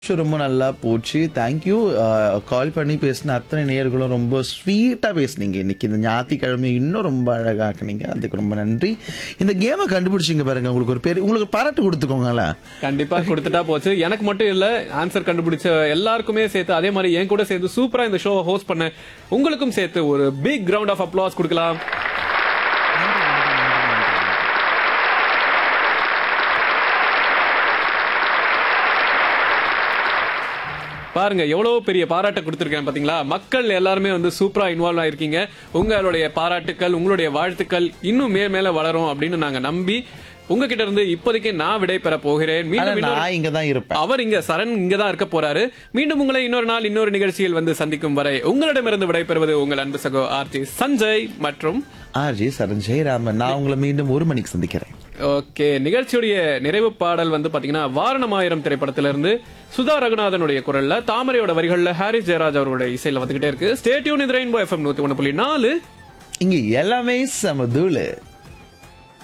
show ரொம்ப நல்லா போச்சு தேங்க்யூ கால் பண்ணி பேசின அத்தனை நேயர்களும் ரொம்ப ஸ்வீட்டாக பேசுனீங்க இன்னைக்கு இந்த ஞாயிற்றுக்கிழமை இன்னும் ரொம்ப அழகாக்குனீங்க அதுக்கு ரொம்ப நன்றி இந்த கேமை கண்டுபிடிச்சிங்க பாருங்க உங்களுக்கு ஒரு பேர் உங்களுக்கு பாராட்டு கொடுத்துக்கோங்களேன் கண்டிப்பா கொடுத்துட்டா போச்சு எனக்கு மட்டும் இல்ல ஆன்சர் கண்டுபிடிச்ச எல்லாருக்குமே சேர்த்து அதே மாதிரி என் கூட சேர்த்து சூப்பரா இந்த ஷோ ஹோஸ்ட் பண்ண உங்களுக்கும் சேர்த்து ஒரு பிக் ரவுண்ட் ஆஃப் அப்ளாஸ் கொடுக்கலாம் பாருங்க எவ்வளவு பெரிய பாராட்டை கொடுத்துருக்கேன் பாத்தீங்களா மக்கள் எல்லாருமே வந்து சூப்பரா இன்வால்வ் ஆயிருக்கீங்க உங்களுடைய பாராட்டுக்கள் உங்களுடைய வாழ்த்துக்கள் இன்னும் மேல் மேல வளரும் அப்படின்னு நாங்க நம்பி உங்ககிட்ட இருந்து இப்போதைக்கு நான் விடை பெற போகிறேன் ஆனா மீண்டும் இன்னொரு- நான் இங்க தான் இருப்பேன் அவர் இங்க சரண் இங்க தான் இருக்க போறாரு மீண்டும் உங்களை இன்னொரு நாள் இன்னொரு நிகழ்ச்சியில் வந்து சந்திக்கும் வரை உங்களிடமிருந்து விடைபெறுவது உங்கள் அன்பு சகோ ஆர்ஜி சஞ்சய் மற்றும் ஆர்ஜி சரண் ஜெயராமன் நான் உங்களை மீண்டும் ஒரு மணிக்கு சந்திக்கிறேன் ஓகே நிகழ்ச்சியுடைய நிறைவு பாடல் வந்து பாத்தீங்கன்னா வாரணமாயிரம் திரைப்படத்திலிருந்து சுதா ரகுநாதனுடைய குரல்ல தாமரையோட வரிகள்ல ஹாரிஸ் ஜெயராஜ் அவருடைய இசையில வந்துகிட்டே இருக்கு ஸ்டேட்யூன் இது ரெயின்போ எஃப்எம் நூத்தி ஒண்ணு புள்ளி நாலு இங்க எல்லாமே சமதூளு